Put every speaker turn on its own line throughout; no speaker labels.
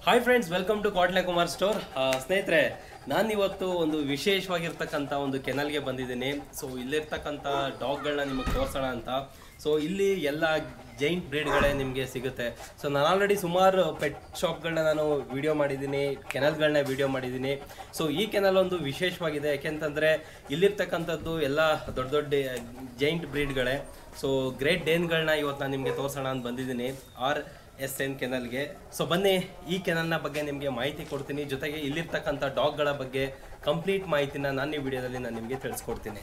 Hi friends welcome to Kotle Kumar store ಸ್ನೇಹಿತರೆ ನಾನು ಇವತ್ತು ಒಂದು ವಿಶೇಷವಾಗಿರ್ತಕ್ಕಂಥ ಒಂದು ಕೆನಲ್ಗೆ ಬಂದಿದ್ದೀನಿ ಸೊ ಇಲ್ಲಿರ್ತಕ್ಕಂಥ ಡಾಗ್ಗಳನ್ನ ನಿಮಗೆ ತೋರಿಸೋಣ ಅಂತ ಸೊ ಇಲ್ಲಿ ಎಲ್ಲ ಜೈಂಟ್ ಬ್ರೀಡ್ಗಳೇ ನಿಮಗೆ ಸಿಗುತ್ತೆ ಸೊ ನಾನು ಆಲ್ರೆಡಿ ಸುಮಾರು ಪೆಟ್ ಶಾಪ್ಗಳನ್ನ ನಾನು ವಿಡಿಯೋ ಮಾಡಿದ್ದೀನಿ ಕೆನಲ್ಗಳನ್ನ ವಿಡಿಯೋ ಮಾಡಿದ್ದೀನಿ ಸೊ ಈ ಕೆನಲ್ ಒಂದು ವಿಶೇಷವಾಗಿದೆ ಯಾಕೆಂತಂದರೆ ಇಲ್ಲಿರ್ತಕ್ಕಂಥದ್ದು ಎಲ್ಲ ದೊಡ್ಡ ದೊಡ್ಡ ಜೈಂಟ್ ಬ್ರೀಡ್ಗಳೇ ಸೊ ಗ್ರೇಟ್ ಡೇನ್ಗಳನ್ನ ಇವತ್ತು ನಾನು ನಿಮಗೆ ತೋರಿಸೋಣ ಅಂತ ಬಂದಿದ್ದೀನಿ ಆರ್ ಎಸ್ ಎನ್ ಕೆನಲ್ಗೆ ಸೊ ಬನ್ನಿ ಈ ಕೆನಲ್ನ ಬಗ್ಗೆ ನಿಮಗೆ ಮಾಹಿತಿ ಕೊಡ್ತೀನಿ ಜೊತೆಗೆ ಇಲ್ಲಿರ್ತಕ್ಕಂಥ ಡಾಗ್ಗಳ ಬಗ್ಗೆ ಕಂಪ್ಲೀಟ್ ಮಾಹಿತಿನ ನಾನು ಈ ವಿಡಿಯೋದಲ್ಲಿ ನಾನು ನಿಮಗೆ ತಿಳಿಸ್ಕೊಡ್ತೀನಿ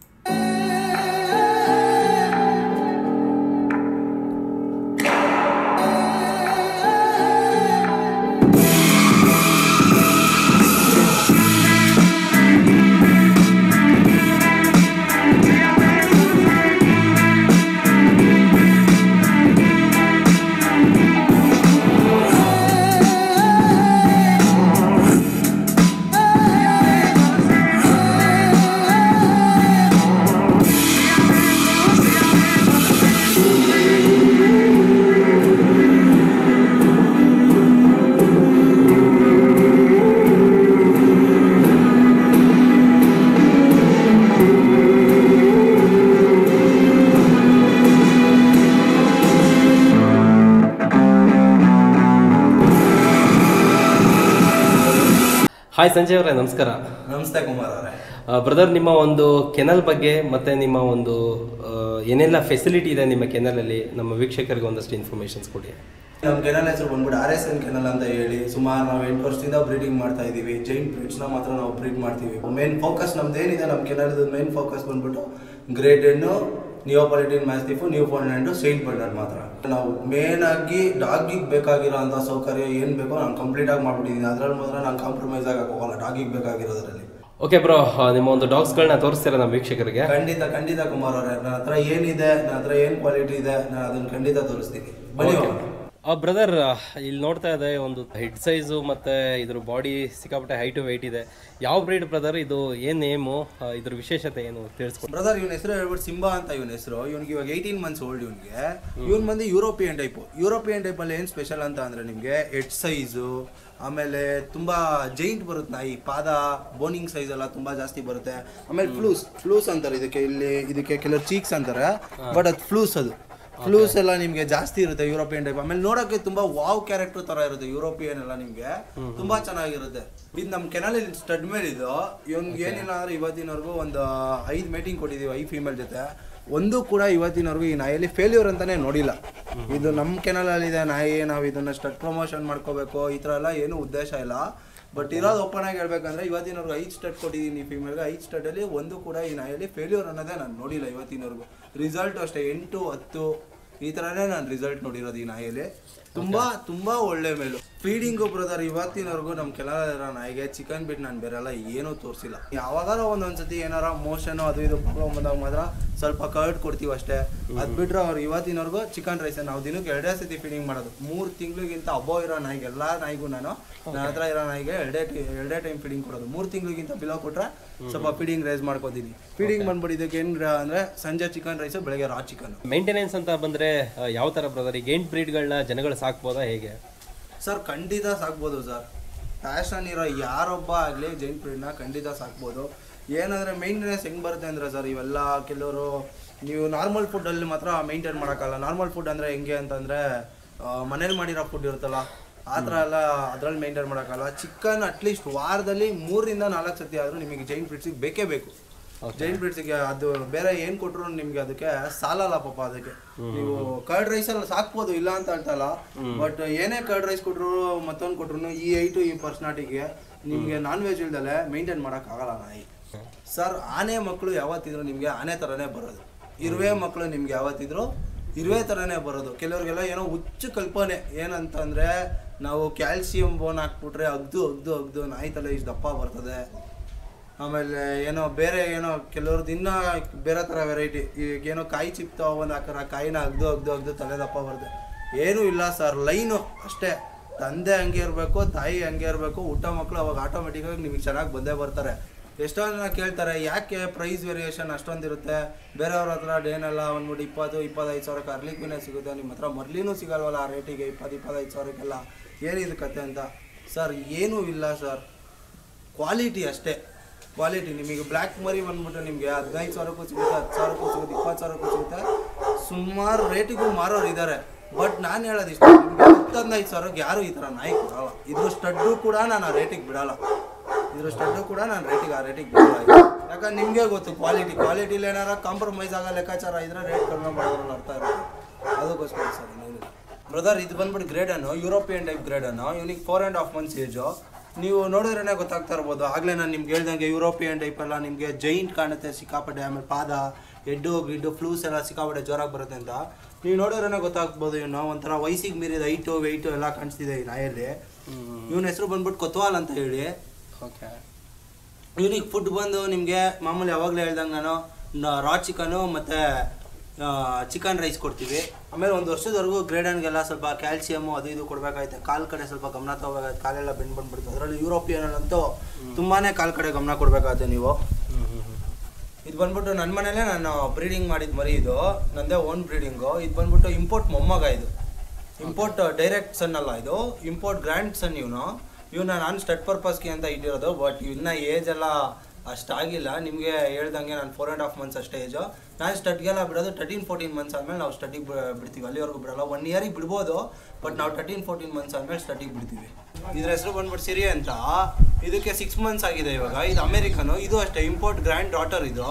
ಹಾಯ್ ಸಂಜಯ್ ಅವರೇ ನಮಸ್ಕಾರ
ನಮಸ್ತೆ ಕುಮಾರ್ ಅವರೇ
ಬ್ರದರ್ ನಿಮ್ಮ ಒಂದು ಕೆನಲ್ ಬಗ್ಗೆ ಮತ್ತೆ ನಿಮ್ಮ ಒಂದು ಆ, ಏನೆಲ್ಲ ಫೆಸಿಲಿಟಿ ಇದೆ ನಿಮ್ಮ ಕೆನಲಲ್ಲಿ ನಮ್ಮ ವೀಕ್ಷಕರಿಗೆ ಒಂದಷ್ಟು ಇನ್ಫಾರ್ಮೇಷನ್ಸ್ ಕೊಡಿ
ನಮ್ಮ ಕೆನಲ್ ಹೆಸರು ಬಂದ್ಬಿಟ್ಟು ಆರ್ ಎಸ್ ಎನ್ ಕೆನಲ್ ಅಂತ ಹೇಳಿ ಸುಮಾರು ನಾವು ಎಂಟು ವರ್ಷದಿಂದ ಬ್ರೀಡಿಂಗ್ ಮಾಡ್ತಾ ಇದೀವಿ ಜೈಂಟ್ ಬ್ರೀಡ್ಸ್ನ ಮಾತ್ರ ನಾವು ಬ್ರೀಡ್ ಮಾಡ್ತೀವಿ ಮೇನ್ ಫೋಕಸ್ ನಮ್ದು ಏನಿದೆ ನಮ್ಮ ಕೆನಲ್ದು ಮೇನ್ ಫೋಕಸ್ ಬಂದ್ಬಿಟ್ಟು ಗ್ರೇಟ್ ಹೆಣ್ಣು Neapolitan mastiff Newfoundland Saint ಬಂಡರ್ ಮಾತ್ರ ನಾವು ಮೇನ್ ಆಗಿ ಡಾಗಿಗೆ ಬೇಕಾಗಿರೋ ಅಂಥ ಸೌಕರ್ಯ ಏನು ಬೇಕೋ ನಾನು ಕಂಪ್ಲೀಟ್ ಆಗಿ ಮಾಡ್ಬಿಟ್ಟಿದ್ದೀನಿ ಅದ್ರಲ್ಲಿ ಮಾತ್ರ ನಾನು ಕಾಂಪ್ರಮೈಸ್ ಆಗಕ್ಕೆ ಹೋಗಲ್ಲ ಡಾಗಿಗೆ ಬೇಕಾಗಿರೋದ್ರಲ್ಲಿ
ಓಕೆ ಬ್ರೋ ನಿಮ್ಮ ಒಂದು ಡಾಗ್ಸ್ಗಳನ್ನ ತೋರಿಸ್ತೀರಾ ನಮ್ಮ ವೀಕ್ಷಕರಿಗೆ
ಖಂಡಿತ ಖಂಡಿತ ಕುಮಾರ್ ಅವರೇ ನನ್ನ ಹತ್ರ ಏನಿದೆ ನನ್ನ ಹತ್ರ ಏನು ಕ್ವಾಲಿಟಿ ಇದೆ ನಾನು ಅದನ್ನು ಖಂಡಿತ ತೋರಿಸ್ತೀನಿ ಬನ್ನಿ ಹೋಗೋಣ.
ಬ್ರದರ್ ಇಲ್ಲಿ ನೋಡ್ತಾ ಇದೆ ಒಂದು ಹೆಡ್ ಸೈಜು ಮತ್ತೆ ಇದ್ರ ಬಾಡಿ ಸಿಕ್ಕಾಪಟ್ಟೆ ಹೈಟು ವೆಯ್ಟ್ ಇದೆ ಯಾವ ಬ್ರೀಡ್ ಬ್ರದರ್ ಇದು ಏನ್ ನೇಮು ಇದ್ರ ವಿಶೇಷತೆ ಏನು ತಿಳಿಸ್ಕೊಡಿ
ಬ್ರದರ್ ಇವನ ಹೆಸರು ಹೇಳ್ಬಿಟ್ಟು ಸಿಂಬಾ ಅಂತ ಇವನ ಹೆಸರು ಇವನಿಗೆ ಇವಾಗ ಏಯ್ಟೀನ್ ಮಂತ್ಸ್ ಓಲ್ಡ್ ಇವನಿಗೆ ಇವನ್ ಬಂದು ಯುರೋಪಿಯನ್ ಟೈಪು ಯುರೋಪಿಯನ್ ಟೈಪಲ್ಲಿ ಏನು ಸ್ಪೆಷಲ್ ಅಂತ ಅಂದ್ರೆ ನಿಮಗೆ ಹೆಡ್ ಸೈಜು ಆಮೇಲೆ ತುಂಬಾ ಜೈಂಟ್ ಬರುತ್ತೆ ನಾಯಿ ಪಾದ ಬೋನಿಂಗ್ ಸೈಜ್ ಎಲ್ಲ ತುಂಬಾ ಜಾಸ್ತಿ ಬರುತ್ತೆ ಆಮೇಲೆ ಫ್ಲೂಸ್ ಫ್ಲೂಸ್ ಅಂತಾರೆ ಇದಕ್ಕೆ ಇಲ್ಲಿ ಇದಕ್ಕೆ ಕೆಲವು ಚೀಕ್ಸ್ ಅಂತಾರೆ ಬಟ್ ಅದು ಫ್ಲೂಸ್ ಅದು ಫ್ಲೂಸ್ ಎಲ್ಲ ನಿಮಗೆ ಜಾಸ್ತಿ ಇರುತ್ತೆ ಯುರೋಪಿಯನ್ ಟೈಪ್ ಆಮೇಲೆ ನೋಡೋಕೆ ತುಂಬಾ ವಾವ್ ಕ್ಯಾರೆಕ್ಟರ್ ತರ ಇರುತ್ತೆ ಯುರೋಪಿಯನ್ ಎಲ್ಲ ನಿಮಗೆ ತುಂಬಾ ಚೆನ್ನಾಗಿರುತ್ತೆ ಇದು ನಮ್ಮ ಕೆನಲ್ ಸ್ಟಡ್ ಮೇಲೆ ಇದು ಇವ್ನಿಗೆ ಏನಿಲ್ಲ ಅಂದ್ರೆ ಇವತ್ತಿನವರೆಗೂ ಒಂದು ಐದು ಮೀಟಿಂಗ್ ಕೊಟ್ಟಿದ್ದೀವಿ ಐದು ಫೀಮೇಲ್ ಜೊತೆ ಒಂದು ಕೂಡ ಇವತ್ತಿನವರೆಗೂ ಈ ನಾಯಿಯಲ್ಲಿ ಫೇಲ್ಯೂರ್ ಅಂತಾನೆ ನೋಡಿಲ್ಲ ಇದು ನಮ್ಮ ಕೆನಲಲ್ಲಿ ಇದೆ ನಾಯಿ ನಾವು ಇದನ್ನ ಸ್ಟಡ್ ಪ್ರಮೋಷನ್ ಮಾಡ್ಕೋಬೇಕು ಈ ಥರ ಎಲ್ಲ ಏನು ಉದ್ದೇಶ ಇಲ್ಲ ಬಟ್ ಇರೋದು ಓಪನ್ ಆಗಿ ಹೇಳ್ಬೇಕಂದ್ರೆ ಇವತ್ತಿನವರೆಗೂ ಐದು ಸ್ಟಡ್ ಕೊಟ್ಟಿದ್ದೀನಿ ಫೀಮೇಲ್ಗೆ ಐದು ಸ್ಟಡಲ್ಲಿ ಒಂದು ಕೂಡ ಈ ನಾಯಲ್ಲಿ ಫೇಲ್ಯೂರ್ ಅನ್ನೋದೇ ನಾನು ನೋಡಿಲ್ಲ ಇವತ್ತಿನವರೆಗೂ ರಿಸಲ್ಟ್ ಅಷ್ಟೇ ಎಂಟು ಹತ್ತು ಈ ಥರನೇ ನಾನು ರಿಸಲ್ಟ್ ನೋಡಿರೋದು ಈ ನಾಯಿಯಲ್ಲಿ ತುಂಬಾ ತುಂಬಾ ಒಳ್ಳೆ ಮೇಲು ಫೀಡಿಂಗು ಬ್ರದರ್ ಇವತ್ತಿನವರೆಗೂ ನಮ್ಮ ಕೆಲವು ನಾಯಿಗೆ ಚಿಕನ್ ಬಿಟ್ಟು ನಾನು ಬೇರೆಲ್ಲ ಏನೂ ತೋರಿಸಿಲ್ಲ ಯಾವಾಗಾರ ಒಂದೊಂದ್ಸತಿ ಏನಾರ ಮೋಷನ್ ಅದು ಇದು ಪ್ರಾಬ್ಲಮ್ ಬಂದಾಗ ಮಾತ್ರ ಸ್ವಲ್ಪ ಕರ್ಡ್ ಕೊಡ್ತೀವಿ ಅಷ್ಟೇ ಅದ್ ಬಿಟ್ರೆ ಅವ್ರು ಇವತ್ತಿನವರೆಗೂ ಚಿಕನ್ ರೈಸ್ ನಾವು ದಿನಕ್ಕೆ ಎರಡೇ ಸತಿ ಫೀಡಿಂಗ್ ಮಾಡೋದು ಮೂರು ತಿಂಗಳಿಗಿಂತ ಅಬೋ ಇರೋ ನಾಯಿಗೆ ಎಲ್ಲ ನಾಯಿಗೂ ನಾನು ನನ್ನ ಹತ್ರ ಇರೋ ನಾಯಿಗೆ ಎರಡೇ ಟಿ- ಎರಡೇ ಟೈಮ್ ಫೀಡಿಂಗ್ ಕೊಡೋದು ಮೂರು ತಿಂಗಳಿಗಿಂತ ಬಿಲೋ ಕೊಟ್ರೆ ಸ್ವಲ್ಪ ಫೀಡಿಂಗ್ ರೈಸ್ ಮಾಡ್ಕೋತೀನಿ ಫೀಡಿಂಗ್ ಬಂದ್ಬಿಟ್ಟು ಇದಕ್ಕೆ ಏನು ಅಂದ್ರೆ ಸಂಜೆ ಚಿಕನ್ ರೈಸ್ ಬೆಳಗ್ಗೆ ರಾ ಚಿಕನ್
ಮೇಂಟೆನೆನ್ಸ್ ಅಂತ ಬಂದ್ರೆ ಆ, ಯಾವ ತರ ಬ್ರದರ್ ಈಗ ಏಂಟ್ ಬ್ರೀಡ್ಗಳನ್ನ ಜನಗಳು ಸಾಕ್ಬೋದಾ ಹೇಗೆ
ಸರ್ ಖಂಡಿತ ಸಾಕ್ಬೋದು ಸರ್ ಪ್ಯಾಷನ್ ಇರೋ ಯಾರೊಬ್ಬ ಆಗಲಿ ಜೈಂಟ್ ಬ್ರೀಡ್ನ ಖಂಡಿತ ಸಾಕ್ಬೋದು ಏನಂದರೆ ಮೇಂಟೆನೆನ್ಸ್ ಹೆಂಗೆ ಬರುತ್ತೆ ಅಂದರೆ ಸರ್ ಇವೆಲ್ಲ ಕೆಲವರು ನೀವು ನಾರ್ಮಲ್ ಫುಡ್ಡಲ್ಲಿ ಮಾತ್ರ ಮೇಂಟೈನ್ ಮಾಡೋಕ್ಕಲ್ಲ ನಾರ್ಮಲ್ ಫುಡ್ ಅಂದರೆ ಹೆಂಗೆ ಅಂತಂದರೆ ಮನೇಲಿ ಮಾಡಿರೋ ಫುಡ್ ಇರುತ್ತಲ್ಲ ಆ ಥರ ಎಲ್ಲ ಅದ್ರಲ್ಲಿ ಮೇಂಟೈನ್ ಮಾಡೋಕ್ಕಲ್ಲ ಚಿಕನ್ ಅಟ್ಲೀಸ್ಟ್ ವಾರದಲ್ಲಿ ಮೂರರಿಂದ ನಾಲ್ಕು ಸತಿ ಆದರೂ ನಿಮಗೆ ಜೈಂಟ್ ಬ್ರೀಡ್ಸಿಗೆ ಬೇಕೇ ಬೇಕು ಜೈಂಟ್ ಬ್ರೀಡ್ಸಿಗೆ ಅದು ಬೇರೆ ಏನು ಕೊಟ್ಟರು ನಿಮ್ಗೆ ಅದಕ್ಕೆ ಸಾಲಲ್ಲ ಪಾಪ ಅದಕ್ಕೆ ನೀವು ಕರ್ಡ್ ರೈಸ್ ಎಲ್ಲ ಸಾಕ್ಬೋದು ಇಲ್ಲ ಅಂತ ಅಂತಲ್ಲ ಬಟ್ ಏನೇ ಕರ್ಡ್ ರೈಸ್ ಕೊಟ್ರು ಮತ್ತೊಂದು ಕೊಟ್ರು ಈ ಐಟು ಈ ಪರ್ಸ್ನಾಟಿಗೆ ನಿಮ್ಗೆ ನಾನ್ ವೆಜ್ ಇಲ್ದಲೆ ಮೇಂಟೈನ್ ಮಾಡಕ್ ಆಗಲ್ಲ ನಾಯಿ ಸರ್ ಆನೆ ಮಕ್ಕಳು ಯಾವತ್ತಿದ್ರು ನಿಮ್ಗೆ ಆನೆ ತರನೇ ಬರೋದು ಇರುವೆ ಮಕ್ಕಳು ನಿಮ್ಗೆ ಯಾವತ್ತಿದ್ರು ಇರುವೆ ತರನೇ ಬರೋದು ಕೆಲವ್ರಿಗೆಲ್ಲ ಏನೋ ಹುಚ್ಚು ಕಲ್ಪನೆ ಏನಂತಂದ್ರೆ ನಾವು ಕ್ಯಾಲ್ಸಿಯಂ ಬೋನ್ ಹಾಕ್ಬಿಟ್ರೆ ಅಗ್ದು ಅಗ್ದು ಅಗ್ದು ನಾಯಿ ತಲೆ ಇಷ್ಟು ದಪ್ಪ ಬರ್ತದೆ ಆಮೇಲೆ ಏನೋ ಬೇರೆ ಏನೋ ಕೆಲವ್ರದ್ದು ಇನ್ನೂ ಬೇರೆ ಥರ ವೆರೈಟಿ ಈಗ ಏನೋ ಕಾಯಿ ಚಿಪ್ತ ಒಂದು ಹಾಕಾರ ಕಾಯಿನ ಅಗ್ದು ಅಗ್ದು ಅಗ್ದು ತಲೆ ದಪ್ಪ ಬರುತ್ತೆ ಏನೂ ಇಲ್ಲ ಸರ್ ಲೈನು ಅಷ್ಟೇ ತಂದೆ ಹಂಗೆ ಇರಬೇಕು ತಾಯಿ ಹಂಗೆ ಇರಬೇಕು ಊಟ ಮಕ್ಕಳು ಅವಾಗ ಆಟೋಮೆಟಿಕ್ಕಾಗಿ ನಿಮಗೆ ಚೆನ್ನಾಗಿ ಬಂದೇ ಬರ್ತಾರೆ ಎಷ್ಟೋ ಜನ ಕೇಳ್ತಾರೆ ಯಾಕೆ ಪ್ರೈಸ್ ವೇರಿಯೇಷನ್ ಅಷ್ಟೊಂದಿರುತ್ತೆ ಬೇರೆಯವ್ರ ಹತ್ರ ಡೇನೆಲ್ಲ ಅಂದ್ಬಿಟ್ಟು ಇಪ್ಪತ್ತು ಇಪ್ಪತ್ತೈದು ಸಾವಿರಕ್ಕೆ ಅರ್ಲಿಕ್ಕಿನೇ ಸಿಗುತ್ತೆ ನಿಮ್ಮ ಹತ್ರ ಮರ್ಲಿನೂ ಸಿಗಲ್ವಲ್ಲ ಆ ರೇಟಿಗೆ ಇಪ್ಪತ್ತು ಇಪ್ಪತ್ತೈದು ಸಾವಿರಕ್ಕೆಲ್ಲ ಏನಿದು ಕತೆ ಅಂತ ಸರ್ ಏನೂ ಇಲ್ಲ ಸರ್ ಕ್ವಾಲಿಟಿ ಅಷ್ಟೇ ಕ್ವಾಲಿಟಿ ನಿಮಗೆ ಬ್ಲ್ಯಾಕ್ ಮರಿ ಬಂದ್ಬಿಟ್ಟು ನಿಮಗೆ ಹದಿನೈದು ಸಾವಿರಕ್ಕೂ ಸಿಗುತ್ತೆ ಹತ್ತು ಸಾವಿರಕ್ಕೂ ಸಿಗುತ್ತೆ ಇಪ್ಪತ್ತು ಸಾವಿರಕ್ಕೂ ಸಿಗುತ್ತೆ ಸುಮಾರು ರೇಟಿಗೂ ಮಾರೋರು ಇದ್ದಾರೆ ಬಟ್ ನಾನು ಹೇಳೋದು ಇಷ್ಟ ನಿಮಗೆ ಹತ್ತು ಹದಿನೈದು ಸಾವಿರಕ್ಕೆ ಯಾರು ಈ ಥರ ನಾಯಿ ಕೊಡಲ್ಲ ಇದ್ರ ಸ್ಟಡ್ಡು ಕೂಡ ನಾನು ಆ ರೇಟಿಗೆ ಬಿಡಲ್ಲ ಇದ್ರ ಸ್ಟಡ್ಡು ಕೂಡ ನಾನು ರೇಟಿಗೆ ಆ ರೇಟಿಗೆ ಬಿಡಲ್ಲ ಯಾಕಂದ್ರೆ ನಿಮಗೆ ಗೊತ್ತು ಕ್ವಾಲಿಟಿ ಕ್ವಾಲಿಟಿಲಿ ಏನಾರ ಕಾಂಪ್ರಮೈಸ್ ಆಗೋ ಲೆಕ್ಕಾಚಾರ ಇದ್ರೆ ರೇಟ್ ಕಡಿಮೆ ಮಾಡೋದ್ರಲ್ಲಿ ಅರ್ಥ ಇರುತ್ತೆ ಅದಕ್ಕೋಸ್ಕರ ಸರ್ ಇನ್ನೇನಿಲ್ಲ ಬ್ರದರ್ ಇದು ಬಂದ್ಬಿಟ್ಟು ಗ್ರೇಡನು ಯುರೋಪಿಯನ್ ಟೈಪ್ ಗ್ರೇಡನು ಇವನಿಗೆ four and half months age ನೀವು ನೋಡಿದ್ರೇ ಗೊತ್ತಾಗ್ತಾ ಇರ್ಬೋದು ಆಗಲೇ ನಾನು ನಿಮ್ಗೆ ಹೇಳ್ದಂಗೆ ಯುರೋಪಿಯನ್ ಟೈಪ್ ಎಲ್ಲ ನಿಮಗೆ ಜೈಂಟ್ ಕಾಣುತ್ತೆ ಸಿಕ್ಕಾಪಟ್ಟೆ ಆಮೇಲೆ ಪಾದ ಹೆಡ್ಡು ಗಿಡ್ಡು ಫ್ಲೂಸ್ ಎಲ್ಲ ಸಿಕ್ಕಾಪಟ್ಟೆ ಜೋರಾಗಿ ಬರುತ್ತೆ ಅಂತ ನೀವು ನೋಡಿದ್ರೇ ಗೊತ್ತಾಗ್ಬೋದು ಇವನು ಒಂಥರ ವಯಸ್ಸಿಗೆ ಮೀರಿದ ಹೈಟು ವೆಯ್ಟು ಎಲ್ಲ ಕಾಣಿಸ್ತಿದೆ ಈ ನಾಯಲ್ಲಿ ಇವನ ಹೆಸರು ಬಂದ್ಬಿಟ್ಟು ಕೊತ್ವಾಲ್ ಅಂತ ಹೇಳಿ
ಓಕೆ
ಇವನಿಗೆ ಫುಡ್ ಬಂದು ನಿಮಗೆ ಮಾಮೂಲಿ ಯಾವಾಗಲೇ ಹೇಳ್ದಂಗೆ ನಾನು ನ- ರಾ ಚಿಕನು ಮತ್ತು ಚಿಕನ್ ರೈಸ್ ಕೊಡ್ತೀವಿ ಆಮೇಲೆ ಒಂದು ವರ್ಷದವರೆಗೂ ಗ್ರೇಡನ್ಗೆಲ್ಲ ಸ್ವಲ್ಪ ಕ್ಯಾಲ್ಸಿಯಮು ಅದು ಇದು ಕೊಡಬೇಕಾಯ್ತು ಕಾಲು ಕಡೆ ಸ್ವಲ್ಪ ಗಮನ ತಗೋಬೇಕಾಯ್ತು ಕಾಲೆಲ್ಲ ಬೆಂಡ್ ಬಂದ್ಬಿಡ್ತು ಅದರಲ್ಲಿ ಯುರೋಪಿಯನಲ್ಲಂತೂ ತುಂಬಾ ಕಾಲು ಕಡೆ ಗಮನ ಕೊಡಬೇಕಾಗುತ್ತೆ ನೀವು ಇದು ಬಂದ್ಬಿಟ್ಟು ನನ್ನ ಮನೇಲೆ ನಾನು ಬ್ರೀಡಿಂಗ್ ಮಾಡಿದ ಮರಿ ಇದು ನಂದೇ ಓನ್ ಬ್ರೀಡಿಂಗು ಇದು ಬಂದ್ಬಿಟ್ಟು ಇಂಪೋರ್ಟ್ ಮೊಮ್ಮಗ ಇದು ಇಂಪೋರ್ಟ್ ಡೈರೆಕ್ಟ್ ಸನ್ ಅಲ್ಲ ಇದು ಇಂಪೋರ್ಟ್ ಗ್ರ್ಯಾಂಡ್ ಸನ್ ಇವನು ಇವನ್ನ ನಾನು ಸ್ಟಡ್ ಪರ್ಪಸ್ಗೆ ಅಂತ ಇಟ್ಟಿರೋದು ಬಟ್ ಇನ್ನ ಏಜ್ ಎಲ್ಲ ಅಷ್ಟಾಗಿಲ್ಲ ನಿಮಗೆ ಹೇಳ್ದಂಗೆ ನಾನು ಫೋರ್ ಆ್ಯಂಡ್ ಹಾಫ್ ಮಂತ್ಸ್ ಅಷ್ಟೇ ಏಜು ನಾನು ಸ್ಟಡ್ಗೆಲ್ಲ ಬಿಡೋದು ತರ್ಟೀನ್ ಫೋರ್ಟೀನ್ ಮಂತ್ಸ್ ಆದಮೇಲೆ ನಾವು ಸ್ಟಡಿಗೆ ಬಿಡ್ತೀವಿ ಅಲ್ಲಿವರೆಗೂ ಬಿಡಲ್ಲ ಒನ್ ಇಯರಿಗೆ ಬಿಡ್ಬೋದು ಬಟ್ ನಾವು ತರ್ಟೀನ್ ಫೋರ್ಟೀನ್ ಮಂತ್ಸ್ ಆದಮೇಲೆ ಸ್ಟಡಿಗೆ ಬಿಡ್ತೀವಿ ಇದ್ರ ಹೆಸರು ಬಂದ್ಬಿಟ್ಟು ಸಿರಿ ಅಂತ ಇದಕ್ಕೆ ಸಿಕ್ಸ್ ಮಂತ್ಸ್ ಆಗಿದೆ ಇವಾಗ ಇದು ಅಮೇರಿಕನು ಇದು ಅಷ್ಟೇ ಇಂಪೋರ್ಟ್ ಗ್ರ್ಯಾಂಡ್ ಡಾಟರ್ ಇದು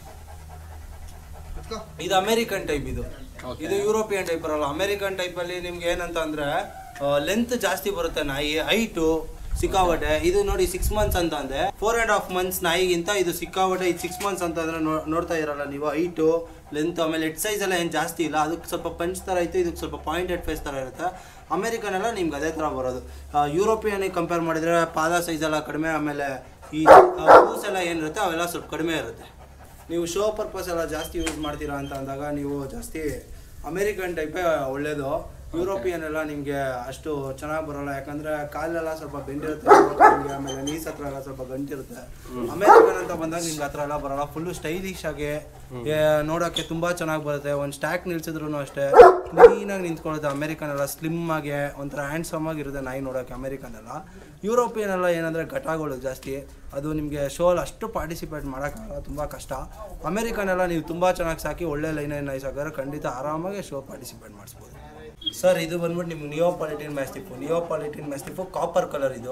ಇದು ಅಮೇರಿಕನ್ ಟೈಪ್ ಇದು
Okay.
ಇದು ಯುರೋಪಿಯನ್ ಟೈಪ್ ಬರಲ್ಲ ಅಮೇರಿಕನ್ ಟೈಪ್ ಅಲ್ಲಿ ನಿಮ್ಗೆ ಏನಂತ ಅಂದ್ರೆ ಲೆಂತ್ ಜಾಸ್ತಿ ಬರುತ್ತೆ ನಾಯಿ ಹೈಟು ಸಿಕ್ಕಾಪಟ್ಟೆ ಇದು ನೋಡಿ ಸಿಕ್ಸ್ ಮಂತ್ಸ್ ಅಂತ ಅಂದೆ ಫೋರ್ ಆ್ಯಂಡ್ ಹಾಫ್ ಮಂತ್ಸ್ ನಾಯಿಗಿಂತ ಇದು ಸಿಕ್ಕಾಪಟ್ಟೆ ಇದು ಸಿಕ್ಸ್ ಮಂತ್ಸ್ ಅಂತ ಅಂದ್ರೆ ನೋ- ನೋಡ್ತಾ ಇರಲ್ಲ ನೀವು ಹೈಟು ಲೆಂತ್ ಆಮೇಲೆ ಹೆಡ್ ಸೈಜ್ ಎಲ್ಲ ಏನು ಜಾಸ್ತಿ ಇಲ್ಲ ಅದಕ್ಕೆ ಸ್ವಲ್ಪ ಪಂಚ್ ಥರ ಇತ್ತು ಇದಕ್ಕೆ ಸ್ವಲ್ಪ ಪಾಯಿಂಟ್ ಹೆಡ್ ಫೇಸ್ ಥರ ಇರುತ್ತೆ ಅಮೇರಿಕನ್ ಎಲ್ಲ ನಿಮ್ಗೆ ಅದೇ ಥರ ಬರೋದು ಯುರೋಪಿಯನಿಗೆ ಕಂಪೇರ್ ಮಾಡಿದ್ರೆ ಪಾದ ಸೈಜ್ ಎಲ್ಲ ಕಡಿಮೆ ಆಮೇಲೆ ಈ ಕೂಸ್ ಎಲ್ಲ ಏನಿರುತ್ತೆ ಅವೆಲ್ಲ ಸ್ವಲ್ಪ ಕಡಿಮೆ ಇರುತ್ತೆ ನೀವು ಶೋ ಪರ್ಪಸ್ ಎಲ್ಲ ಜಾಸ್ತಿ ಯೂಸ್ ಮಾಡ್ತೀರಾ ಅಂತ ಅಂದಾಗ ನೀವು ಜಾಸ್ತಿ ಅಮೇರಿಕನ್ ಟೈಪೇ ಒಳ್ಳೇದು ಯುರೋಪಿಯನ್ ಎಲ್ಲ ನಿಮಗೆ ಅಷ್ಟು ಚೆನ್ನಾಗಿ ಬರೋಲ್ಲ ಯಾಕಂದ್ರೆ ಕಾಲೆಲ್ಲ ಸ್ವಲ್ಪ ಬೆಂಡಿರುತ್ತೆ ನಿಮ್ಗೆ ಆಮೇಲೆ ನೀಸ್ ಹತ್ರ ಎಲ್ಲ ಸ್ವಲ್ಪ ಗಂಟಿರುತ್ತೆ ಅಮೇರಿಕನ್ ಅಂತ ಬಂದಾಗ ನಿಮ್ಗೆ ಹತ್ರ ಎಲ್ಲ ಬರಲ್ಲ ಫುಲ್ಲು ಸ್ಟೈಲಿಶ್ ಆಗಿ ಏ, ನೋಡೋಕ್ಕೆ ತುಂಬಾ ಚೆನ್ನಾಗಿ ಬರುತ್ತೆ ಒಂದು ಸ್ಟ್ಯಾಕ್ ನಿಲ್ಸಿದ್ರು ಅಷ್ಟೇ ಕ್ಲೀನಾಗಿ ನಿಂತ್ಕೊಳ್ಳುತ್ತೆ ಅಮೇರಿಕನ್ ಎಲ್ಲ ಸ್ಲಿಮ್ ಆಗಿ ಒಂಥರ ಹ್ಯಾಂಡ್ಸಮ್ ಆಗಿರುತ್ತೆ ನಾಯಿ ನೋಡೋಕ್ಕೆ ಅಮೇರಿಕನ್ ಎಲ್ಲ ಯುರೋಪಿಯನ್ ಎಲ್ಲ ಏನಂದರೆ ಘಟಗಳು ಜಾಸ್ತಿ ಅದು ನಿಮಗೆ ಶೋಲ್ಲಿ ಅಷ್ಟು ಪಾರ್ಟಿಸಿಪೇಟ್ ಮಾಡೋಕ್ಕಾಗಲ್ಲ ತುಂಬ ಕಷ್ಟ ಅಮೇರಿಕನ್ ಎಲ್ಲ ನೀವು ತುಂಬ ಚೆನ್ನಾಗಿ ಸಾಕಿ ಒಳ್ಳೆ ಲೈನ್ ನೈಸ್ ಹಾಕಿದ್ರೆ ಖಂಡಿತ ಆರಾಮಾಗಿ ಶೋ ಪಾರ್ಟಿಸಿಪೇಟ್ ಮಾಡಿಸ್ಬೋದು ಸರ್ ಇದು ಬಂದ್ಬಿಟ್ಟು ನಿಮ್ಗೆ ನಿಯೋಪಾಲಿಟಿನ್ ಮ್ಯಾಸ್ಟಿಫು ನಿಯೋಪಾಲಿಟಿನ್ ಮ್ಯಾಸ್ಟಿಫು ಕಾಪರ್ ಕಲರ್ ಇದು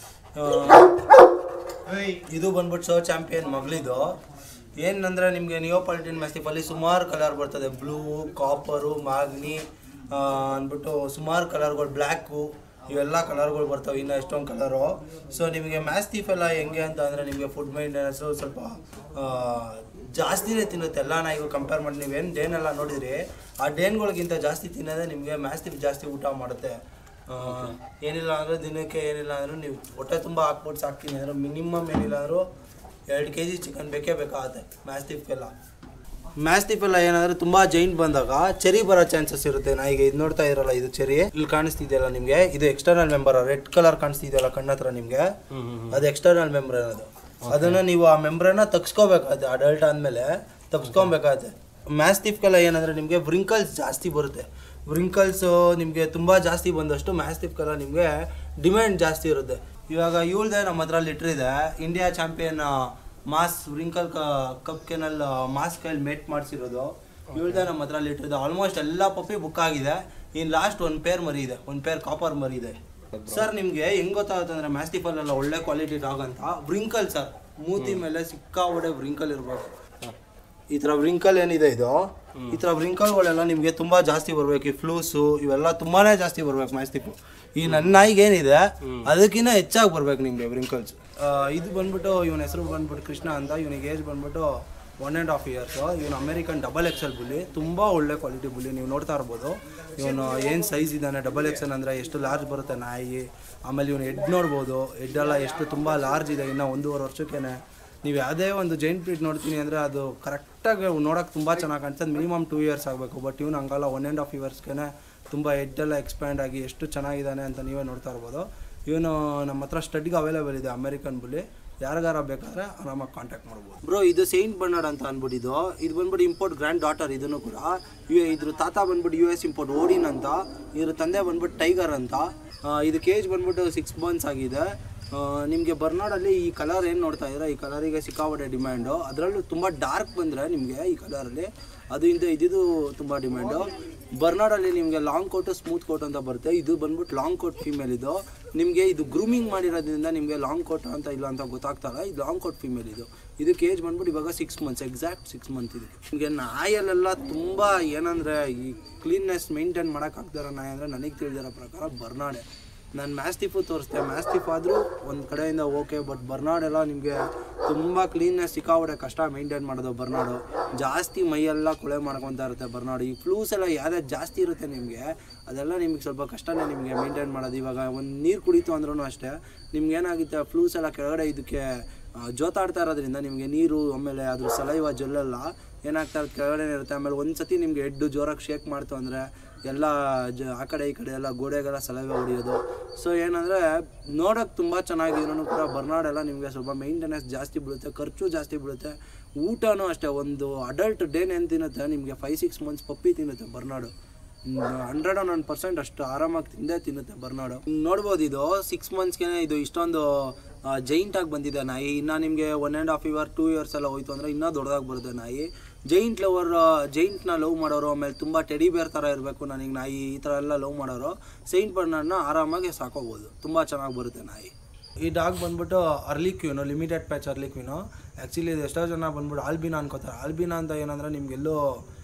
ಆ, ಇದು ಬಂದ್ಬಿಟ್ಟು ಶೋ ಚಾಂಪಿಯನ್ ಮಗಳಿದು ಏನಂದ್ರೆ ನಿಮಗೆ ನಿಯೋಪಾಲಿಟಿನ್ ಮ್ಯಾಸ್ಟಿಫಲ್ಲಿ ಸುಮಾರು ಕಲರ್ ಬರ್ತದೆ ಬ್ಲೂ ಕಾಪರು ಮಾಗ್ನಿ ಅಂದ್ಬಿಟ್ಟು ಸುಮಾರು ಕಲರ್ಗಳು ಬ್ಲ್ಯಾಕು ಇವೆಲ್ಲ ಕಲರ್ಗಳು ಬರ್ತವೆ ಇನ್ನು ಎಷ್ಟೊಂದು ಕಲರು ಸೊ ನಿಮಗೆ ಮ್ಯಾಸ್ಟಿಫ್ ಎಲ್ಲ ಹೆಂಗೆ ಅಂತ ಅಂದರೆ ನಿಮಗೆ ಫುಡ್ ಮೈಂಟೆನೆನ್ಸು ಸ್ವಲ್ಪ ಆ, ಜಾಸ್ತಿನೇ ತಿನ್ನುತ್ತೆ ಎಲ್ಲ ನಾಯಿಗೂ ಕಂಪೇರ್ ಮಾಡಿ ನೀವೇನು ಡೇನೆಲ್ಲ ನೋಡಿದ್ರಿ ಆ ಡೇನ್ಗಳಿಗಿಂತ ಜಾಸ್ತಿ ತಿನ್ನೋದೇ ನಿಮಗೆ ಮ್ಯಾಸ್ಟಿಫ್ ಜಾಸ್ತಿ ಊಟ ಮಾಡುತ್ತೆ ಆ, ಏನಿಲ್ಲ ಅಂದ್ರೆ ದಿನಕ್ಕೆ ಏನಿಲ್ಲ ಅಂದ್ರೂ ನೀವು ಹೊಟ್ಟೆ ತುಂಬ ಹಾಕ್ಬಿಟ್ಟು ಸಾಕ್ತೀನಿ ಅಂದ್ರೆ ಮಿನಿಮಮ್ ಏನಿಲ್ಲ ಅಂದರೂ ಎರಡು ಕೆ ಜಿ ಚಿಕನ್ ಬೇಕೇ ಬೇಕಾಗುತ್ತೆ ಮ್ಯಾಸ್ಟಿಫ್ಗೆಲ್ಲ ಮ್ಯಾಸ್ಟಿಫ್ ಎಲ್ಲ ಏನಂದ್ರೆ ತುಂಬ ಜೈಂಟ್ ಬಂದಾಗ ಚೆರಿ ಬರೋ ಚಾನ್ಸಸ್ ಇರುತ್ತೆ ನಾಯಿಗೆ ಇದು ನೋಡ್ತಾ ಇರಲ್ಲ ಇದು ಚೆರಿ ಇಲ್ಲಿ ಕಾಣಿಸ್ತಿದೆಯಲ್ಲ ನಿಮಗೆ ಇದು ಎಕ್ಸ್ಟರ್ನಲ್ ಮೆಂಬರ್ ರೆಡ್ ಕಲರ್ ಕಾಣಿಸ್ತಿದೆಯಲ್ಲ ಕಣ್ಣತ್ರ ನಿಮಗೆ ಅದು ಎಕ್ಸ್ಟರ್ನಲ್ ಮೆಂಬ್ರೇನ್ ಅದು ಅದನ್ನ ನೀವು ಆ ಮೆಂಬ್ರೇನ ತಗ್ಸ್ಕೋಬೇಕಾಗುತ್ತೆ ಅಡಲ್ಟ್ ಆದಮೇಲೆ ತಗ್ಸ್ಕೊಬೇಕಾಗುತ್ತೆ ಮ್ಯಾಸ್ಟಿಫ್ಗೆಲ್ಲ ಏನಂದ್ರೆ ನಿಮಗೆ ವ್ರಿಂಕಲ್ಸ್ ಜಾಸ್ತಿ ಬರುತ್ತೆ ವ್ರಿಂಕಲ್ಸು ನಿಮಗೆ ತುಂಬ ಜಾಸ್ತಿ ಬಂದಷ್ಟು ಮ್ಯಾಸ್ಟಿಫ್ಗೆಲ್ಲ ನಿಮಗೆ ಡಿಮ್ಯಾಂಡ್ ಜಾಸ್ತಿ ಇರುತ್ತೆ ಇವಾಗ ಇವಳ್ದೆ ನಮ್ಮ ಹತ್ರ ಲಿಟ್ರ್ ಇದೆ India champion mass wrinkle cup kennel mass ಕೈಲಿ ಮೇಟ್ ಮಾಡಿಸಿರೋದು ಇವಳ್ದೆ ನಮ್ಮ ಹತ್ರ ಲಿಟ್ರ್ ಇದೆ ಆಲ್ಮೋಸ್ಟ್ ಎಲ್ಲ ಪಪ್ಪಿ ಬುಕ್ ಆಗಿದೆ ಇನ್ನು ಲಾಸ್ಟ್ ಒಂದು ಪೇರ್ ಮರಿ ಇದೆ ಒಂದು ಪೇರ್ ಕಾಪರ್ ಮರಿ ಇದೆ ಸರ್ ನಿಮಗೆ ಹೆಂಗ್ ಗೊತ್ತಾಗುತ್ತೆ ಅಂದ್ರೆ ಮ್ಯಾಸ್ಟಿಫಲ್ಲೆಲ್ಲ ಒಳ್ಳೆ ಕ್ವಾಲಿಟಿ ಡಾಗ್ ಅಂತ ವ್ರಿಂಕಲ್ ಸರ್ ಮೂತಿ ಮೇಲೆ ಸಿಕ್ಕಾಪಟ್ಟೆ ವ್ರಿಂಕಲ್ ಇರಬೇಕು ಈ ಥರ ವ್ರಿಂಕಲ್ ಏನಿದೆ ಇದು ಈ ಥರ ವ್ರಿಂಕಲ್ಗಳೆಲ್ಲ ನಿಮಗೆ ತುಂಬ ಜಾಸ್ತಿ ಬರ್ಬೇಕು ಈ ಫ್ಲೂಸು ಇವೆಲ್ಲ ತುಂಬಾನೇ ಜಾಸ್ತಿ ಬರ್ಬೇಕು ಮ್ಯಾಸ್ಟಿಫು ಈ ನನ್ನ ನಾಯಿಗೆ ಏನಿದೆ ಅದಕ್ಕಿಂತ ಹೆಚ್ಚಾಗಿ ಬರ್ಬೇಕು ನಿಮಗೆ ವ್ರಿಂಕಲ್ಸ್ ಇದು ಬಂದ್ಬಿಟ್ಟು ಇವನ ಹೆಸರು ಬಂದ್ಬಿಟ್ಟು ಕೃಷ್ಣ ಅಂತ ಇವನಿಗೆ ಏಜ್ ಬಂದ್ಬಿಟ್ಟು ಒನ್ ಆ್ಯಂಡ್ ಹಾಫ್ ಇಯರ್ಸು ಇವನು ಅಮೇರಿಕನ್ ಡಬಲ್ ಎಕ್ಸೆಲ್ ಬುಲಿ ತುಂಬ ಒಳ್ಳೆ ಕ್ವಾಲಿಟಿ ಬುಲಿ ನೀವು ನೋಡ್ತಾ ಇರ್ಬೋದು ಇವನು ಏನು ಸೈಜ್ ಇದ್ದಾನೆ ಡಬಲ್ ಎಕ್ಸೆಲ್ ಅಂದರೆ ಎಷ್ಟು ಲಾರ್ಜ್ ಬರುತ್ತೆ ನಾಯಿ ಆಮೇಲೆ ಇವನು ಹೆಡ್ ನೋಡ್ಬೋದು ಹೆಡ್ಡೆಲ್ಲ ಎಷ್ಟು ತುಂಬ ಲಾರ್ಜ್ ಇದೆ ಇನ್ನು ಒಂದೂವರೆ ವರ್ಷಕ್ಕೇನೆ ನೀವು ಯಾವುದೇ ಒಂದು ಜೈಂಟ್ ಬ್ರೀಡ್ ನೋಡ್ತೀನಿ ಅಂದರೆ ಅದು ಕರೆಕ್ಟಾಗಿ ನೋಡೋಕೆ ತುಂಬ ಚೆನ್ನಾಗಿ ಕಾಣಿಸ್ತದೆ ಮಿನಿಮಮ್ ಟೂ ಇಯರ್ಸ್ ಆಗಬೇಕು ಬಟ್ ಇವನು ಹಂಗಲ್ಲ ಒನ್ ಆ್ಯಂಡ್ ಹಾಫ್ ಇಯರ್ಸ್ಗೆ ತುಂಬ ಹೆಡ್ಡೆಲ್ಲ ಎಕ್ಸ್ಪ್ಯಾಂಡ್ ಆಗಿ ಎಷ್ಟು ಚೆನ್ನಾಗಿದ್ದಾನೆ ಅಂತ ನೀವೇ ನೋಡ್ತಾ ಇರ್ಬೋದು ಇವನು ನಮ್ಮ ಹತ್ರ ಸ್ಟಡ್ಗೆ ಅವೈಲೇಬಲ್ ಇದೆ ಅಮೇರಿಕನ್ ಬುಲಿ ಯಾರಿಗಾರ ಬೇಕಾದ್ರೆ ಆರಾಮಾಗಿ ಕಾಂಟ್ಯಾಕ್ಟ್ ಮಾಡ್ಬೋದು ಬ್ರೋ ಇದು ಸೈಂಟ್ ಬರ್ನಾಡ್ ಅಂತ ಅಂದ್ಬಿಟ್ಟಿದ್ದು ಇದು ಬಂದ್ಬಿಟ್ಟು ಇಂಪೋರ್ಟ್ ಗ್ರ್ಯಾಂಡ್ ಡಾಟರ್ ಇದನ್ನು ಕೂಡ ಯು ಇದ್ರ ತಾತ ಬಂದ್ಬಿಟ್ಟು ಯು ಎಸ್ ಇಂಪೋರ್ಟ್ ಓಡಿನ್ ಅಂತ ಇದ್ರ ತಂದೆ ಬಂದ್ಬಿಟ್ಟು ಟೈಗರ್ ಅಂತ ಆ, ಇದು ಕೇಜ್ ಬಂದ್ಬಿಟ್ಟು ಸಿಕ್ಸ್ ಮಂತ್ಸ್ ಆಗಿದೆ ನಿಮಗೆ ಬರ್ನಾಡಲ್ಲಿ ಈ ಕಲರ್ ಏನು ನೋಡ್ತಾ ಇದ್ದೀರಾ ಈ ಕಲರಿಗೆ ಸಿಕ್ಕಾಪಟ್ಟೆ ಡಿಮ್ಯಾಂಡು ಅದರಲ್ಲೂ ತುಂಬ ಡಾರ್ಕ್ ಬಂದರೆ ನಿಮಗೆ ಈ ಕಲರಲ್ಲಿ ಅದು ಇಂದ ಇದ್ದಿದ್ದು ತುಂಬ ಡಿಮ್ಯಾಂಡು ಬರ್ನಾಡಲ್ಲಿ ನಿಮಗೆ ಲಾಂಗ್ ಕೋಟು ಸ್ಮೂತ್ ಕೋಟ್ ಅಂತ ಬರುತ್ತೆ ಇದು ಬಂದ್ಬಿಟ್ಟು ಲಾಂಗ್ ಕೋಟ್ ಫೀಮೇಲ್ ಇದು ನಿಮಗೆ ಇದು ಗ್ರೂಮಿಂಗ್ ಮಾಡಿರೋದ್ರಿಂದ ನಿಮಗೆ ಲಾಂಗ್ ಕೋಟ್ ಅಂತ ಇಲ್ಲ ಅಂತ ಗೊತ್ತಾಗ್ತಲ್ಲ ಇದು ಲಾಂಗ್ ಕೋಟ್ ಫೀಮೇಲ್ ಇದು ಇದಕ್ಕೆ ಏಜ್ ಬಂದ್ಬಿಟ್ಟು ಇವಾಗ six months exact six month ಇದೆ ನಿಮಗೆ ನಾಯಲ್ಲೆಲ್ಲ ತುಂಬ ಏನಂದರೆ ಈ ಕ್ಲೀನ್ನೆಸ್ ಮೇಂಟೈನ್ ಮಾಡೋಕ್ಕಾಗ್ದಿರೋ ನಾಯಿ ಅಂದರೆ ನನಗೆ ತಿಳಿದಿರೋ ಪ್ರಕಾರ ಬರ್ನಾಡೆ ನಾನು ಮ್ಯಾಸ್ಟಿಫು ತೋರಿಸ್ದೆ ಮ್ಯಾಸ್ಟಿಫ್ ಆದರೂ ಒಂದು ಕಡೆಯಿಂದ ಓಕೆ ಬಟ್ ಬರ್ನಾಡ್ ಎಲ್ಲ ನಿಮಗೆ ತುಂಬ ಕ್ಲೀನ್ನೆಸ್ ಸಿಕ್ಕಾಬಿಟ್ಟೆ ಕಷ್ಟ ಮೇಂಟೈನ್ ಮಾಡೋದು ಬರ್ನಾಡು ಜಾಸ್ತಿ ಮೈಯೆಲ್ಲ ಕೊಳೆ ಮಾಡ್ಕೊತಾ ಇರುತ್ತೆ ಬರ್ನಾಡು ಈ ಫ್ಲೂಸ್ ಎಲ್ಲ ಯಾವ್ದು ಜಾಸ್ತಿ ಇರುತ್ತೆ ನಿಮಗೆ ಅದೆಲ್ಲ ನಿಮಗೆ ಸ್ವಲ್ಪ ಕಷ್ಟನೇ ನಿಮಗೆ ಮೇಂಟೈನ್ ಮಾಡೋದು ಇವಾಗ ಒಂದು ನೀರು ಕುಡಿತು ಅಂದ್ರೂ ಅಷ್ಟೇ ನಿಮ್ಗೆ ಏನಾಗುತ್ತೆ ಫ್ಲೂಸ್ ಎಲ್ಲ ಕೆಳಗಡೆ ಇದಕ್ಕೆ ಆ, ಜೋತಾಡ್ತಾ ಇರೋದ್ರಿಂದ ನಿಮಗೆ ನೀರು ಆಮೇಲೆ ಅದ್ರ ಸಲೈವ ಜೊಲ್ಲೆಲ್ಲ ಏನಾಗ್ತಾ ಇರುತ್ತೆ ಕೆಳಗಡೆ ಇರುತ್ತೆ ಆಮೇಲೆ ಒಂದು ಸತಿ ನಿಮಗೆ ಹೆಡ್ಡು ಜೋರಾಗಿ ಶೇಕ್ ಮಾಡ್ತು ಅಂದರೆ ಎಲ್ಲ ಜ ಆ ಕಡೆ ಈ ಕಡೆ ಎಲ್ಲ ಗೋಡೆಗೆಲ್ಲ ಸಲಹೆ ಹೊಡೆಯೋದು ಸೊ ಏನಂದರೆ ನೋಡೋಕೆ ತುಂಬ ಚೆನ್ನಾಗಿದ್ರು ಕೂಡ ಬರ್ನಾಡೆಲ್ಲ ನಿಮಗೆ ಸ್ವಲ್ಪ ಮೇಂಟೆನೆನ್ಸ್ ಜಾಸ್ತಿ ಬೀಳುತ್ತೆ ಖರ್ಚು ಜಾಸ್ತಿ ಬೀಳುತ್ತೆ ಊಟನೂ ಅಷ್ಟೇ ಒಂದು ಅಡಲ್ಟ್ ಡೇನ್ ಏನು ತಿನ್ನುತ್ತೆ ನಿಮಗೆ ಫೈವ್ ಸಿಕ್ಸ್ ಮಂತ್ಸ್ ಪಪ್ಪಿ ತಿನ್ನುತ್ತೆ ಬರ್ನಾಡು ಹಂಡ್ರೆಡ್ ಆನ್ ಒನ್ ಪರ್ಸೆಂಟ್ ಅಷ್ಟು ಆರಾಮಾಗಿ ತಿಂದೇ ತಿನ್ನುತ್ತೆ ಬರ್ನಾಡು ಹಿಂಗ್ ನೋಡ್ಬೋದು ಇದು ಸಿಕ್ಸ್ ಮಂತ್ಸ್ಗೆ ಇದು ಇಷ್ಟೊಂದು ಜೈಂಟ್ ಆಗಿ ಬಂದಿದೆ ನಾಯಿ ಇನ್ನು ನಿಮಗೆ one and half year two years ಎಲ್ಲ ಹೋಯ್ತು ಅಂದರೆ ಇನ್ನೂ ದೊಡ್ಡದಾಗಿ ಬರುತ್ತೆ ನಾಯಿ ಜೈಂಟ್ ಲವರ್ ಜೈಂಟ್ನ ಲವ್ ಮಾಡೋರು ಆಮೇಲೆ ತುಂಬ ಟೆಡಿ ಬೇರ್ ಥರ ಇರಬೇಕು ನನಗೆ ನಾಯಿ ಈ ಥರ ಎಲ್ಲ ಲವ್ ಮಾಡೋರು ಸೈಂಟ್ ಬರ್ನಾಡ್ನ ಆರಾಮಾಗಿ ಸಾಕೋಬೋದು ತುಂಬ ಚೆನ್ನಾಗಿ ಬರುತ್ತೆ ನಾಯಿ ಈ ಡಾಗ್ ಬಂದ್ಬಿಟ್ಟು harlequin limited patch harlequin actually ಇದು ಎಷ್ಟೋ ಜನ ಬಂದ್ಬಿಟ್ಟು ಆಲ್ಬಿನಾ ಅನ್ಕೋತಾರೆ ಆಲ್ಬಿನಾ ಅಂತ ಏನಂದರೆ ನಿಮಗೆಲ್ಲೂ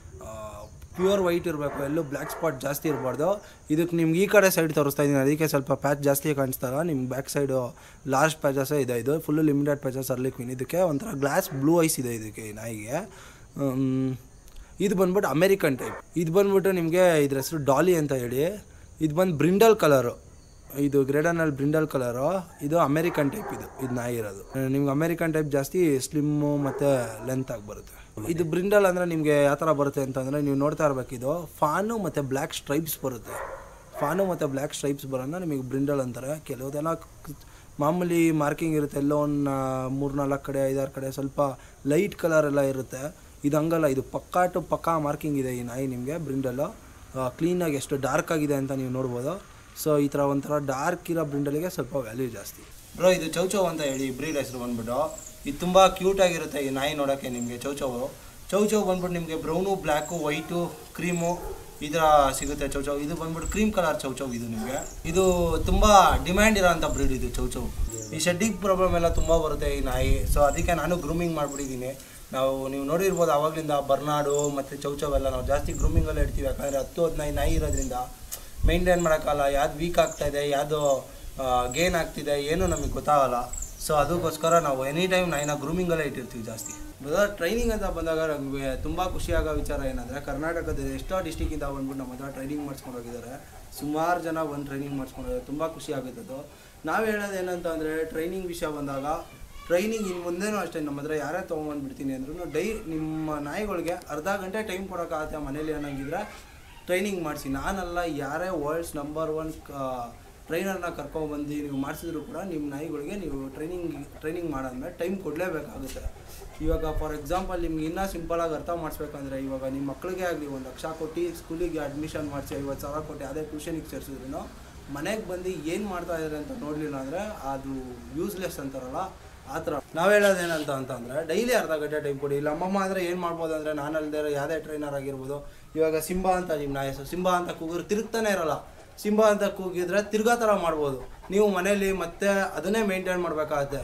ಪ್ಯೂರ್ ವೈಟ್ ಇರಬೇಕು ಎಲ್ಲೂ ಬ್ಲ್ಯಾಕ್ ಸ್ಪಾಟ್ ಜಾಸ್ತಿ ಇರಬಾರ್ದು ಇದಕ್ಕೆ ನಿಮ್ಗೆ ಈ ಕಡೆ ಸೈಡ್ ತೋರಿಸ್ತಾ ಇದ್ದೀನಿ ಅದಕ್ಕೆ ಸ್ವಲ್ಪ ಪ್ಯಾಚ್ ಜಾಸ್ತಿ ಕಾಣಿಸ್ತಾರ ನಿಮ್ಮ ಬ್ಯಾಕ್ ಸೈಡು ಲಾರ್ಜ್ ಪ್ಯಾಚಸ್ಸೇ ಇದೆ ಇದು full limited patches harlequin ಇದಕ್ಕೆ ಒಂಥರ ಗ್ಲಾಸ್ ಬ್ಲೂ ಐಸ್ ಇದೆ ಇದಕ್ಕೆ ಈ ನಾಯಿಗೆ ಹ್ಮ್, ಇದು ಬಂದ್ಬಿಟ್ಟು ಅಮೇರಿಕನ್ ಟೈಪ್ ಇದು ಬಂದ್ಬಿಟ್ಟು ನಿಮಗೆ ಇದ್ರ ಹೆಸರು ಡಾಲಿ ಅಂತ ಹೇಳಿ ಇದು ಬಂದು ಬ್ರಿಂಡಲ್ ಕಲರು ಇದು ಗ್ರೇಡನಲ್ಲಿ ಬ್ರಿಂಡಲ್ ಕಲರು ಇದು ಅಮೇರಿಕನ್ ಟೈಪ್ ಇದು ಇದು ನಾಯಿ ಇರೋದು ನಿಮ್ಗೆ ಅಮೇರಿಕನ್ ಟೈಪ್ ಜಾಸ್ತಿ ಸ್ಲಿಮ್ಮು ಮತ್ತು ಲೆಂತ್ ಆಗಿ ಬರುತ್ತೆ ಇದು ಬ್ರಿಂಡಲ್ ಅಂದರೆ ನಿಮಗೆ ಯಾವ ಥರ ಬರುತ್ತೆ ಅಂತಂದರೆ ನೀವು ನೋಡ್ತಾ ಇರಬೇಕು ಇದು ಫಾನು ಮತ್ತು ಬ್ಲ್ಯಾಕ್ ಸ್ಟ್ರೈಪ್ಸ್ ಬರುತ್ತೆ ಫಾನು ಮತ್ತು ಬ್ಲ್ಯಾಕ್ ಸ್ಟ್ರೈಪ್ಸ್ ಬರೋಣ ನಿಮಗೆ ಬ್ರಿಂಡಲ್ ಅಂತಾರೆ ಕೆಲವುದೆಲ್ಲ ಕ್- ಮಾಮೂಲಿ ಮಾರ್ಕಿಂಗ್ ಇರುತ್ತೆ ಎಲ್ಲೋ ಒಂದು ಮೂರು ನಾಲ್ಕು ಕಡೆ ಐದಾರು ಕಡೆ ಸ್ವಲ್ಪ ಲೈಟ್ ಕಲರ್ ಎಲ್ಲ ಇರುತ್ತೆ ಇದು ಹಂಗಲ್ಲ ಇದು ಪಕ್ಕಾ ಟು ಪಕ್ಕಾ ಮಾರ್ಕಿಂಗ್ ಇದೆ ಈ ನಾಯಿ ನಿಮಗೆ ಬ್ರಿಂಡಲ್ಲು ಕ್ಲೀನಾಗಿ ಎಷ್ಟು ಡಾರ್ಕ್ ಆಗಿದೆ ಅಂತ ನೀವು ನೋಡ್ಬೋದು ಸೊ ಈ ಥರ ಒಂಥರ ಡಾರ್ಕ್ ಇರೋ ಬ್ರಿಂಡಲಿಗೆ ಸ್ವಲ್ಪ ವ್ಯಾಲ್ಯೂ ಜಾಸ್ತಿ ಬ್ರೋ ಇದು ಚೌಚೌ ಅಂತ ಹೇಳಿ ಬ್ರೀಡ್ ಹೆಸರು ಬಂದ್ಬಿಟ್ಟು ಇದು ತುಂಬ ಕ್ಯೂಟ್ ಆಗಿರುತ್ತೆ ಈ ನಾಯಿ ನೋಡೋಕ್ಕೆ ನಿಮಗೆ ಚೌಚೌವು ಚೌಚೌ ಬಂದ್ಬಿಟ್ಟು ನಿಮಗೆ ಬ್ರೌನು ಬ್ಲ್ಯಾಕು ವೈಟು ಕ್ರೀಮು ಈ ಥರ ಸಿಗುತ್ತೆ ಚೌಚೌ ಇದು ಬಂದ್ಬಿಟ್ಟು ಕ್ರೀಮ್ ಕಲರ್ ಚೌಚೌ ಇದು ನಿಮಗೆ ಇದು ತುಂಬ ಡಿಮ್ಯಾಂಡ್ ಇರೋಂಥ ಬ್ರೀಡ್ ಇದು ಚೌಚೌ ಈ ಶೆಡ್ಡಿಂಗ್ ಪ್ರಾಬ್ಲಮ್ ಎಲ್ಲ ತುಂಬ ಬರುತ್ತೆ ಈ ನಾಯಿ ಸೊ ಅದಕ್ಕೆ ನಾನು ಗ್ರೂಮಿಂಗ್ ಮಾಡಿಬಿಟ್ಟಿದ್ದೀನಿ ನಾವು ನೀವು ನೋಡಿರ್ಬೋದು ಆವಾಗಲಿಂದ ಬರ್ನಾಡು ಮತ್ತು ಚೌಚೌ ಎಲ್ಲ ನಾವು ಜಾಸ್ತಿ ಗ್ರೂಮಿಂಗಲ್ಲೇ ಇಡ್ತೀವಿ ಯಾಕಂದರೆ ಹತ್ತು ಹದಿನೈದು ನಾಯಿ ಇರೋದ್ರಿಂದ ಮೇಂಟೈನ್ ಮಾಡೋಕ್ಕಲ್ಲ ಯಾವ್ದು ವೀಕ್ ಆಗ್ತಾ ಇದೆ ಯಾವುದು ಗೇನ್ ಆಗ್ತಿದೆ ಏನು ನಮಗೆ ಗೊತ್ತಾಗಲ್ಲ ಸೊ ಅದಕ್ಕೋಸ್ಕರ ನಾವು ಎನಿ ಟೈಮ್ ನಾಯಿನ ಗ್ರೂಮಿಂಗಲ್ಲೇ ಇಟ್ಟಿರ್ತೀವಿ ಜಾಸ್ತಿ ಬ್ರದರ್ ಟ್ರೈನಿಂಗ್ ಅಂತ ಬಂದಾಗ ನಮಗೆ ತುಂಬ ಖುಷಿಯಾಗೋ ವಿಚಾರ ಏನಂದರೆ ಕರ್ನಾಟಕದ ಎಷ್ಟೋ ಡಿಸ್ಟಿಕ್ಕಿಂದ ಬಂದ್ಬಿಟ್ಟು ನಮ್ಮ ಹತ್ರ ಟ್ರೈನಿಂಗ್ ಮಾಡಿಸ್ಕೊಂಡು ಹೋಗಿದ್ದಾರೆ ಸುಮಾರು ಜನ ಬಂದು ಟ್ರೈನಿಂಗ್ ಮಾಡಿಸ್ಕೊಂಡು ಹೋಗಿದ್ದಾರೆ ತುಂಬ ಖುಷಿ ಆಗುತ್ತದು ನಾವು ಹೇಳೋದು ಏನಂತ ಅಂದರೆ ಟ್ರೈನಿಂಗ್ ವಿಷಯ ಬಂದಾಗ ಟ್ರೈನಿಂಗ್ ಇನ್ನು ಮುಂದೆನೂ ಅಷ್ಟೇ ನಮ್ಮ ಹತ್ರ ಯಾರೇ ತೊಗೊಂಬಂದ್ಬಿಡ್ತೀನಿ ಅಂದ್ರೂ ಡೈ ನಿಮ್ಮ ನಾಯಿಗಳಿಗೆ ಅರ್ಧ ಗಂಟೆ ಟೈಮ್ ಕೊಡೋಕ್ಕಾಗತ್ತೆ ಮನೇಲಿ ಅನ್ನಂಗಿದ್ರೆ ಟ್ರೈನಿಂಗ್ ಮಾಡಿಸಿ ನಾನಲ್ಲ ಯಾರೇ ವರ್ಲ್ಡ್ಸ್ ನಂಬರ್ ಒನ್ ಟ್ರೈನರ್ನ ಕರ್ಕೊಂಡ್ಬಂದು ನೀವು ಮಾಡಿಸಿದ್ರು ಕೂಡ ನಿಮ್ಮ ನಾಯಿಗಳಿಗೆ ನೀವು ಟ್ರೈನಿಂಗ್ ಟ್ರೈನಿಂಗ್ ಮಾಡಾದ್ಮೇಲೆ ಟೈಮ್ ಕೊಡಲೇಬೇಕಾಗುತ್ತೆ ಇವಾಗ ಫಾರ್ ಎಕ್ಸಾಂಪಲ್ ನಿಮ್ಗೆ ಇನ್ನೂ ಸಿಂಪಲಾಗಿ ಅರ್ಥ ಮಾಡಿಸ್ಬೇಕಂದ್ರೆ ಇವಾಗ ನಿಮ್ಮ ಮಕ್ಕಳಿಗೆ ಆಗಲಿ ಒಂದು ಲಕ್ಷ ಕೊಟ್ಟು ಸ್ಕೂಲಿಗೆ ಅಡ್ಮಿಷನ್ ಮಾಡಿಸಿ ಐವತ್ತು ಸಾವಿರ ಕೊಟ್ಟು ಯಾವುದೇ ಟ್ಯೂಷನಿಗೆ ಸೇರಿಸಿದ್ರು ಮನೆಗೆ ಬಂದು ಏನು ಮಾಡ್ತಾ ಇದ್ದಾರೆ ಅಂತ ನೋಡಲಿಲ್ಲ ಅಂದರೆ ಅದು ಯೂಸ್ಲೆಸ್ ಅಂತಾರಲ್ಲ ಆ ಥರ ನಾವು ಹೇಳೋದೇನಂತ ಅಂತಂದರೆ ಡೈಲಿ ಅರ್ಧ ಗಂಟೆ ಟೈಮ್ ಕೊಡಿ ಇಲ್ಲ ಅಮ್ಮಮ್ಮ ಅಂದರೆ ಏನು ಮಾಡ್ಬೋದು ಅಂದರೆ ನಾನು ಅಲ್ಲದೆ ಯಾವುದೇ ಟ್ರೈನರ್ ಆಗಿರ್ಬೋದು ಇವಾಗ ಸಿಂಬಾ ಅಂತ ನಿಮ್ಮ ನಾಯಿ ಹೆಸರು ಸಿಂಬಾ ಅಂತ ಕೂಗಿದ್ರೆ ತಿರುಗ್ತಾನೆ ಇರಲ್ಲ ಸಿಂಬಾ ಅಂತ ಕೂಗಿದ್ರೆ ತಿರ್ಗಾ ಥರ ಮಾಡ್ಬೋದು ನೀವು ಮನೇಲಿ ಮತ್ತೆ ಅದನ್ನೇ ಮೇಂಟೈನ್ ಮಾಡಬೇಕಾಗತ್ತೆ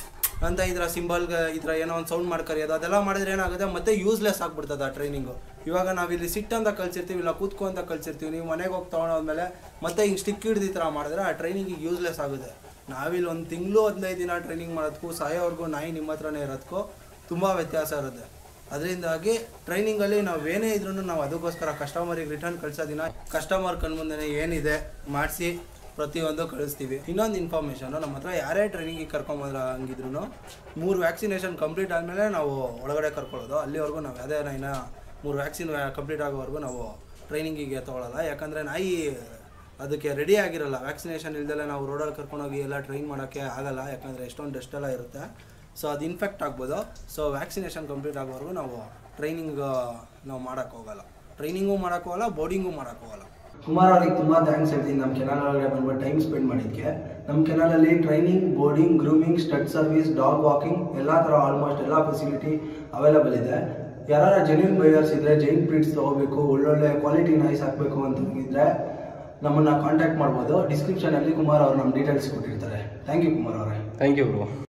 ಅಂತ ಈ ಥರ ಸಿಂಬಲ್ಗೆ ಈ ಥರ ಏನೋ ಒಂದು ಸೌಂಡ್ ಮಾಡಿ ಕರೆಯೋದು ಅದೆಲ್ಲ ಮಾಡಿದ್ರೆ ಏನಾಗುತ್ತೆ ಮತ್ತೆ ಯೂಸ್ಲೆಸ್ ಆಗ್ಬಿಡ್ತದೆ ಆ ಟ್ರೈನಿಂಗು ಇವಾಗ ನಾವು ಇಲ್ಲಿ ಸಿಟ್ ಅಂತ ಕಲ್ಸಿರ್ತೀವಿ ಇಲ್ಲ ಕೂತ್ಕೊ ಅಂತ ಕಲ್ಸಿರ್ತೀವಿ ನೀವು ಮನೆಗೆ ಹೋಗಿ ತೊಗೊಂಡೋದ್ಮೇಲೆ ಮತ್ತೆ ಹಿಂಗೆ ಸ್ಟಿಕ್ ಹಿಡ್ದು ಈ ಥರ ಮಾಡಿದ್ರೆ ಆ ಟ್ರೈನಿಂಗಿಗೆ ಯೂಸ್ಲೆಸ್ ಆಗುತ್ತೆ ನಾವಿಲ್ಲಿ ಒಂದು ತಿಂಗಳು ಹದಿನೈದು ದಿನ ಟ್ರೈನಿಂಗ್ ಮಾಡೋದಕ್ಕೂ ಸಾಯೋವರೆಗೂ ನಾಯಿ ನಿಮ್ಮ ಹತ್ರನೇ ಇರೋದಕ್ಕೂ ತುಂಬ ವ್ಯತ್ಯಾಸ ಇರುತ್ತೆ ಅದರಿಂದಾಗಿ ಟ್ರೈನಿಂಗಲ್ಲಿ ನಾವು ಏನೇ ಇದ್ರೂ ನಾವು ಅದಕ್ಕೋಸ್ಕರ ಕಸ್ಟಮರಿಗೆ ರಿಟರ್ನ್ ಕಳ್ಸೋದಿನ ಕಸ್ಟಮರ್ ಕಣ್ಮುಂದೆನೇ ಏನಿದೆ ಮಾಡಿಸಿ ಪ್ರತಿಯೊಂದು ಕಳಿಸ್ತೀವಿ ಇನ್ನೊಂದು ಇನ್ಫಾರ್ಮೇಷನು ನಮ್ಮ ಹತ್ರ ಯಾರೇ ಟ್ರೈನಿಂಗಿಗೆ ಕರ್ಕೊಂಬಂದ್ರೆ ಹಂಗಿದ್ರು ಮೂರು ವ್ಯಾಕ್ಸಿನೇಷನ್ ಕಂಪ್ಲೀಟ್ ಆದಮೇಲೆ ನಾವು ಒಳಗಡೆ ಕರ್ಕೊಳ್ಳೋದು ಅಲ್ಲಿವರೆಗೂ ನಾವು ಯಾವುದೇ ನಾಯಿನ ಮೂರು ವ್ಯಾಕ್ಸಿನ್ ಕಂಪ್ಲೀಟ್ ಆಗೋವರೆಗೂ ನಾವು ಟ್ರೈನಿಂಗಿಗೆ ತೊಗೊಳಲ್ಲ ಯಾಕಂದರೆ ನಾಯಿ ಅದಕ್ಕೆ ರೆಡಿ ಆಗಿರಲ್ಲ ವ್ಯಾಕ್ಸಿನೇಷನ್ ಇಲ್ದಲೆ ನಾವು ರೋಡಲ್ಲಿ ಕರ್ಕೊಂಡೋಗಿ ಎಲ್ಲ ಟ್ರೈನ್ ಮಾಡೋಕ್ಕೆ ಆಗಲ್ಲ ಯಾಕಂದರೆ ಎಷ್ಟೊಂದು ಡಸ್ಟ್ ಎಲ್ಲ ಇರುತ್ತೆ ಸೊ ಅದು ಇನ್ಫೆಕ್ಟ್ ಆಗ್ಬೋದು ಸೊ ವ್ಯಾಕ್ಸಿನೇಷನ್ ಕಂಪ್ಲೀಟ್ ಆಗೋವರೆಗೂ ನಾವು ಟ್ರೈನಿಂಗ್ ನಾವು ಮಾಡೋಕ್ಕೆ ಹೋಗಲ್ಲ ಟ್ರೈನಿಂಗು ಮಾಡೋಕ್ಕೆ ಹೋಗಲ್ಲ ಬೋರ್ಡಿಂಗು ಮಾಡೋಕ್ಕೆ ಹೋಗಲ್ಲ
ಕುಮಾರ್ ಅವ್ರಿಗೆ ತುಂಬ ಥ್ಯಾಂಕ್ಸ್ ಹೇಳ್ತೀನಿ ನಮ್ಮ ಕೆನಾಲ್ ಒಳಗಡೆ ಬಂದ್ಬಿಟ್ಟು ಟೈಮ್ ಸ್ಪೆಂಡ್ ಮಾಡಿದ್ದಕ್ಕೆ ನಮ್ಮ ಕೆನಾಲಲ್ಲಿ training boarding grooming stud service dog walking ಎಲ್ಲ ಥರ ಆಲ್ಮೋಸ್ಟ್ ಎಲ್ಲ ಫೆಸಿಲಿಟಿ ಅವೈಲಬಲ್ ಇದೆ ಯಾರು ಜೆನ್ಯೂನ್ ಬೈಯರ್ಸ್ ಇದ್ರೆ ಜೈನ್ ಬ್ರೀಡ್ಸ್ ತಗೋಬೇಕು ಒಳ್ಳೊಳ್ಳೆ ಕ್ವಾಲಿಟಿ ನಾಯ್ಸ್ ಹಾಕಬೇಕು ಅಂತ ಇದ್ರೆ ನಮ್ಮನ್ನ ಕಾಂಟ್ಯಾಕ್ಟ್ ಮಾಡ್ಬೋದು ಡಿಸ್ಕ್ರಿಪ್ಷನಲ್ಲಿ ಕುಮಾರ್ ಅವರು ನಮ್ಮ ಡೀಟೇಲ್ಸ್ ಕೊಟ್ಟಿರ್ತಾರೆ ಥ್ಯಾಂಕ್ ಯು ಕುಮಾರ್ ಅವರೇ
ಥ್ಯಾಂಕ್ ಯು ಬ್ರೋ